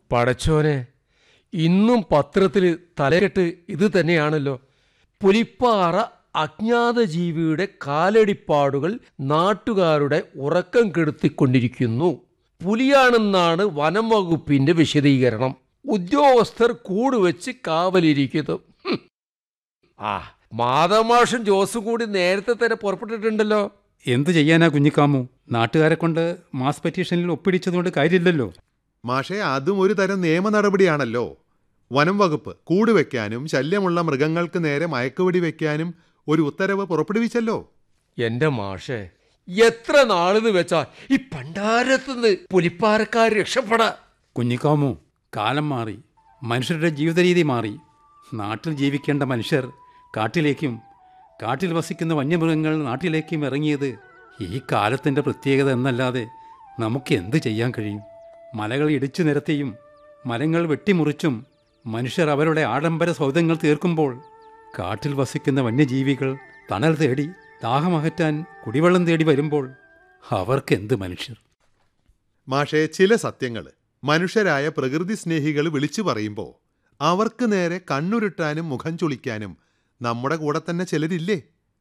പടച്ചോനെ ഇന്നും പത്രത്തിൽ തലകെട്ട് ഇത് തന്നെയാണല്ലോ പുലിപ്പാറ അജ്ഞാത ജീവിയുടെ കാലടിപ്പാടുകൾ നാട്ടുകാരുടെ ഉറക്കം കെടുത്തിക്കൊണ്ടിരിക്കുന്നു പുലിയാണെന്നാണ് വനം വകുപ്പിന്റെ വിശദീകരണം ഉദ്യോഗസ്ഥർ കൂടുവെച്ച് കാവലിരിക്കുന്നു ഹും. ആ മാധവമാഷും ജോസും കൂടി നേരത്തെ തന്നെ പുറപ്പെട്ടിട്ടുണ്ടല്ലോ എന്തു ചെയ്യാനാ കുഞ്ഞിക്കാമു നാട്ടുകാരെ കൊണ്ട് മാസ് പെറ്റീഷനിൽ ഒപ്പിടിച്ചതുകൊണ്ട് കാര്യമില്ലല്ലോ മാഷേ അതും ഒരു തരം നിയമ നടപടിയാണല്ലോ വനം വകുപ്പ് കൂടുവെക്കാനും ശല്യമുള്ള മൃഗങ്ങൾക്ക് നേരെ മയക്കുവെടി വെക്കാനും ഒരു ഉത്തരവ് പുറപ്പെടുവിച്ചല്ലോ എന്റെ മാഷേ എത്ര നാളെന്ന് വെച്ചാ ഈ പണ്ടാരത്തുനിന്ന് പുലിപ്പാറക്കാർ രക്ഷപ്പെടാ കുഞ്ഞിക്കാമു കാലം മാറി മനുഷ്യരുടെ ജീവിത രീതി മാറി നാട്ടിൽ ജീവിക്കേണ്ട മനുഷ്യർ കാട്ടിലേക്കും കാട്ടിൽ വസിക്കുന്ന വന്യമൃഗങ്ങൾ നാട്ടിലേക്കും ഇറങ്ങിയത് ഈ കാലത്തിൻ്റെ പ്രത്യേകത എന്നല്ലാതെ നമുക്ക് എന്ത് ചെയ്യാൻ കഴിയും മലകൾ ഇടിച്ചു നിരത്തിയും മരങ്ങൾ വെട്ടിമുറിച്ചും മനുഷ്യർ അവരുടെ ആഡംബര സൗധങ്ങൾ തീർക്കുമ്പോൾ കാട്ടിൽ വസിക്കുന്ന വന്യജീവികൾ തണൽ തേടി ദാഹമകറ്റാൻ കുടിവെള്ളം തേടി വരുമ്പോൾ അവർക്കെന്ത് മനുഷ്യർ മാഷേ ചില സത്യങ്ങൾ മനുഷ്യരായ പ്രകൃതി സ്നേഹികൾ വിളിച്ചു പറയുമ്പോൾ അവർക്ക് നേരെ കണ്ണുരുട്ടാനും മുഖം ചുളിക്കാനും നമ്മുടെ കൂടെ തന്നെ ചിലരില്ലേ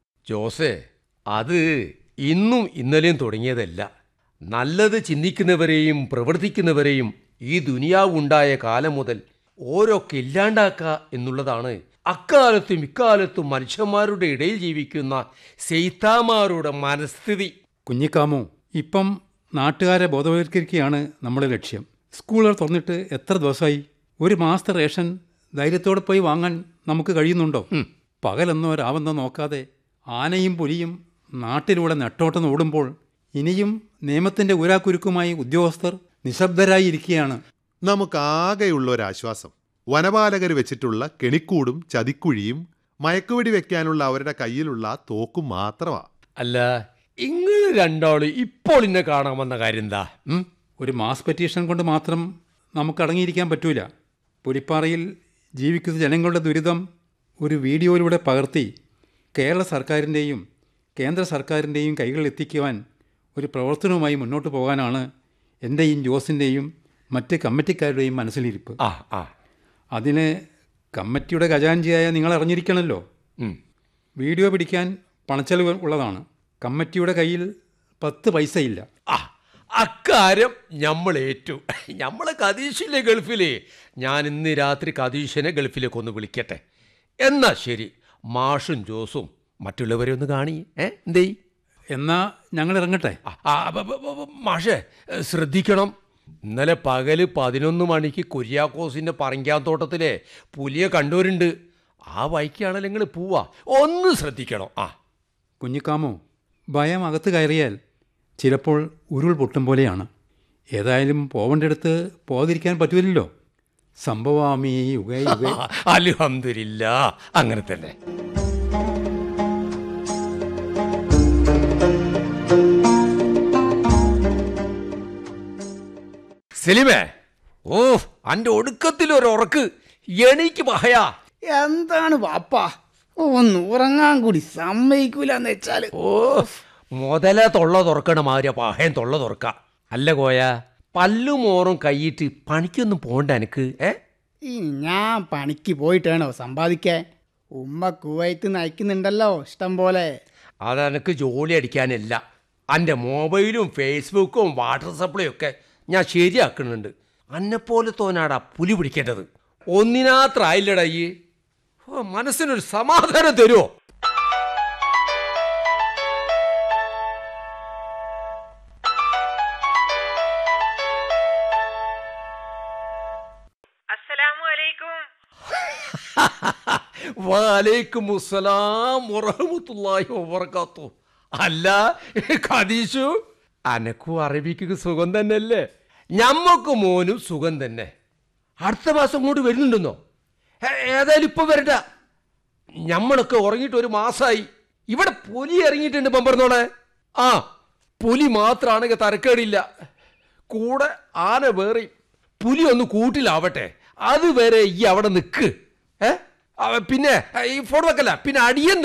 ജോസേ അത് ഇന്നും ഇന്നലെയും തുടങ്ങിയതല്ല നല്ലത് ചിന്തിക്കുന്നവരെയും പ്രവർത്തിക്കുന്നവരെയും ഈ ദുനിയാവ് ഉണ്ടായ കാലം മുതൽ ഓരോക്കെ ഇല്ലാണ്ടാക്കുക എന്നുള്ളതാണ് അക്കാലത്തും ഇക്കാലത്തും മനുഷ്യന്മാരുടെ ഇടയിൽ ജീവിക്കുന്ന സെയ്ത്താമാരുടെ മനസ്ഥിതി കുഞ്ഞിക്കാമോ ഇപ്പം നാട്ടുകാരെ ബോധവൽക്കരിക്കുകയാണ് നമ്മുടെ ലക്ഷ്യം സ്കൂളുകൾ തുറന്നിട്ട് എത്ര ദിവസമായി ഒരു മാസത്തെ റേഷൻ ധൈര്യത്തോടെ പോയി വാങ്ങാൻ നമുക്ക് കഴിയുന്നുണ്ടോ പകലെന്നോ രാവെന്നോ നോക്കാതെ ആനയും പുലിയും നാട്ടിലൂടെ നെട്ടോട്ടം ഓടുമ്പോൾ ഇനിയും നിയമത്തിൻ്റെ ഊരാക്കുരുക്കുമായി ഉദ്യോഗസ്ഥർ നിശബ്ദരായി ഇരിക്കുകയാണ് നമുക്കാകെയുള്ള ഒരാശ്വാസം വനപാലകർ വെച്ചിട്ടുള്ള കെണിക്കൂടും ചതിക്കുഴിയും മയക്കുവെടി വെക്കാനുള്ള അവരുടെ കയ്യിലുള്ള ആ തോക്കും മാത്രമാ അല്ല ഇങ്ങൾ രണ്ടാളും ഇപ്പോൾ ഇന്നെ കാണാൻ വന്ന കാര്യം എന്താ ഉം? ഒരു മാസ് പെറ്റീഷൻ കൊണ്ട് മാത്രം നമുക്ക് അടങ്ങിയിരിക്കാൻ പറ്റൂല പുലിപ്പാറയിൽ ജീവിക്കുന്ന ജനങ്ങളുടെ ദുരിതം ഒരു വീഡിയോയിലൂടെ പകർത്തി കേരള സർക്കാരിൻ്റെയും കേന്ദ്ര സർക്കാരിൻ്റെയും കൈകളിൽ എത്തിക്കുവാൻ ഒരു പ്രവർത്തനവുമായി മുന്നോട്ട് പോകാനാണ് എൻ്റെയും ജോസിൻ്റെയും മറ്റ് കമ്മിറ്റിക്കാരുടെയും മനസ്സിലിരിപ്പ് ആ ആ അതിന് കമ്മിറ്റിയുടെ ഖജാൻജിയായ നിങ്ങൾ അറിഞ്ഞിരിക്കണമല്ലോ ഉം. വീഡിയോ പിടിക്കാൻ പണച്ചെലവ് ഉള്ളതാണ് കമ്മിറ്റിയുടെ കയ്യിൽ പത്ത് പൈസയില്ല ആ അക്കാര്യം നമ്മൾ ഏറ്റു നമ്മളെ കതീഷില്ലേ ഗൾഫില് ഞാൻ ഇന്ന് രാത്രി കതീഷിനെ ഗൾഫിലേക്ക് ഒന്ന് വിളിക്കട്ടെ എന്നാ ശരി മാഷും ജോസും മറ്റുള്ളവരെ ഒന്ന് കാണി ഏ എന്തേ എന്നാ ഞങ്ങൾ ഇറങ്ങട്ടെ ആ, ആ, ബ, ബ, ബ, ബ, മാഷേ ഏ, ശ്രദ്ധിക്കണം ഇന്നലെ പകല് പതിനൊന്ന് മണിക്ക് കുര്യാക്കോസിൻ്റെ പറങ്കാത്തോട്ടത്തിലെ പുലിയെ കണ്ടവരുണ്ട് ആ വഴിക്കാണല്ലോ നിങ്ങൾ പോവാ ഒന്ന് ശ്രദ്ധിക്കണം ആ കുഞ്ഞിക്കാമോ ഭയം അകത്ത് കയറിയാൽ ചിലപ്പോൾ ഉരുൾ പൊട്ടും പോലെയാണ് ഏതായാലും പോവേണ്ടടുത്ത് പോകാതിരിക്കാൻ പറ്റൂലല്ലോ സംഭവാമി യുഗേ യുഗേ അൽഹംദുലില്ല അങ്ങനെ തന്നെ സെലിമേ ഓ അന്റെ ഒടുക്കത്തിൽ ഒരു ഉറക്ക് എണീക്ക് പഹയാ എന്താണ് വാപ്പ ഒന്ന് ഉറങ്ങാൻ കൂടി സമ്മതിക്കൂലെന്ന് വെച്ചാല് ഓ മുതല തൊള്ള തുറക്കണ മാതിരി പഹയൻ തൊള്ള തുറക്ക അല്ല കോയ പല്ലും മോറും കൈയിട്ട് പണിക്കൊന്നും പോണ്ട എനിക്ക് ഏ ഇനി ഞാൻ പണിക്ക് പോയിട്ടാണോ സമ്പാദിക്കാൻ ഉമ്മ കുവൈത്ത് നയിക്കുന്നുണ്ടല്ലോ ഇഷ്ടം പോലെ അതെനിക്ക് ജോലി അടിക്കാനല്ല എൻ്റെ മൊബൈലും ഫേസ്ബുക്കും വാട്ടർ സപ്ലൈയും ഒക്കെ ഞാൻ ശരിയാക്കുന്നുണ്ട് അന്നെപ്പോലെ തോന്നാടാ പുലി പിടിക്കേണ്ടത് ഒന്നിനാത്രായില്ലടാ ഈ ഓ മനസ്സിനൊരു സമാധാനം തരുമോ അസ്സലാമു അലൈക്കും വാലേക്കും അസ്സലാം വറഹമത്തുള്ളാഹി വബർക്കാത്തു അല്ല ഖദീഷു അനക്കും അറബിക്ക് സുഖം തന്നെയല്ലേ ഞമ്മക്ക് മോനും സുഖം തന്നെ അടുത്ത മാസം ഇങ്ങോട്ട് വരുന്നുണ്ടെന്നോ ഏ- ഏതായാലും ഇപ്പൊ വരണ്ട ഞമ്മളൊക്കെ ഉറങ്ങിയിട്ട് ഒരു മാസമായി ഇവിടെ പുലി ഇറങ്ങിയിട്ടുണ്ട് പമ്പറന്നോളെ ആ പുലി മാത്രമാണെങ്കിൽ തരക്കേടില്ല കൂടെ ആന വേറെ പുലി ഒന്ന് കൂട്ടിലാവട്ടെ അതുവരെ ഈ അവിടെ നിൽക്ക് ഏ ആ, പിന്നെ ഈ ഫോൺ വെക്കല്ല പിന്നെ അടിയൻ